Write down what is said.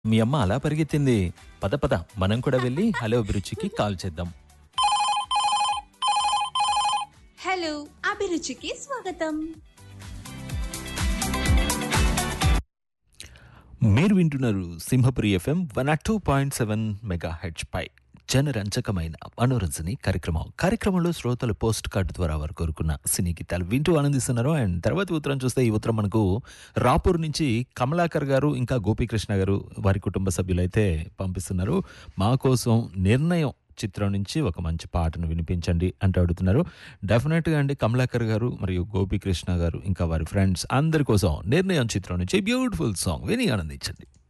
మీ అమ్మ అలా పరిగెత్తింది పద పద మనం కూడా వెళ్ళి హలో అభిరుచికి కాల్ చేద్దాం హలో అభిరుచికి స్వాగతం మీరు వింటున్నారు Simhapuri F M one not two point seven megahertz పై జనరంజకమైన మనోరంజని కార్యక్రమం కార్యక్రమంలో శ్రోతలు పోస్ట్ కార్డు ద్వారా వారు కోరుకున్న సినీ గీతాలు వింటూ ఆనందిస్తున్నారు అండ్ తర్వాత ఉత్తరం చూస్తే ఈ ఉత్తరం మనకు రాపూర్ నుంచి కమలాకర్ గారు ఇంకా గోపీకృష్ణ గారు వారి కుటుంబ సభ్యులైతే పంపిస్తున్నారు మా కోసం నిర్ణయం చిత్రం నుంచి ఒక మంచి పాటను వినిపించండి అంటూ అడుగుతున్నారు డెఫినెట్గా అండి కమలాకర్ గారు మరియు గోపీకృష్ణ గారు ఇంకా వారి ఫ్రెండ్స్ అందరి కోసం నిర్ణయం చిత్రం నుంచి బ్యూటిఫుల్ సాంగ్ విని ఆనందించండి